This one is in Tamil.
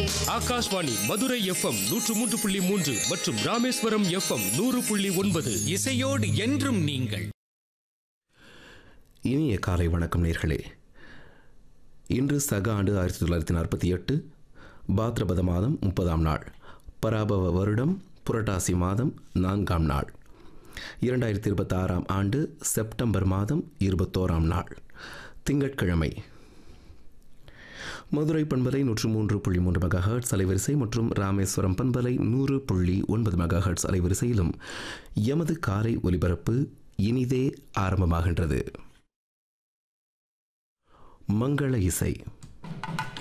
ஆகாஷ்வாணி மதுரை எஃப்எம் நூற்று மூன்று புள்ளி மூன்று மற்றும் ராமேஸ்வரம் எஃப்எம் நூறு புள்ளி ஒன்பது இசையோடு என்றும் நீங்கள் இனிய காலை வணக்கம் நேர்களே இன்று சக ஆண்டு ஆயிரத்தி தொள்ளாயிரத்தி நாற்பத்தி எட்டு பாத்ரபத மாதம் முப்பதாம் நாள் பராபவ வருடம் புரட்டாசி மாதம் நான்காம் நாள் இரண்டாயிரத்தி இருபத்தாறாம் ஆண்டு செப்டம்பர் மாதம் இருபத்தோராம் நாள் திங்கட்கிழமை மதுரை பண்பலை நூற்று மூன்று புள்ளி மூன்று மெகா ஹெர்ட்ஸ் அலைவரிசை மற்றும் ராமேஸ்வரம் பண்பலை நூறு புள்ளி ஒன்பது மெகா ஹெர்ட்ஸ் அலைவரிசையிலும் எமது காலை ஒலிபரப்பு இனிதே ஆரம்பமாகின்றது மங்கள இசை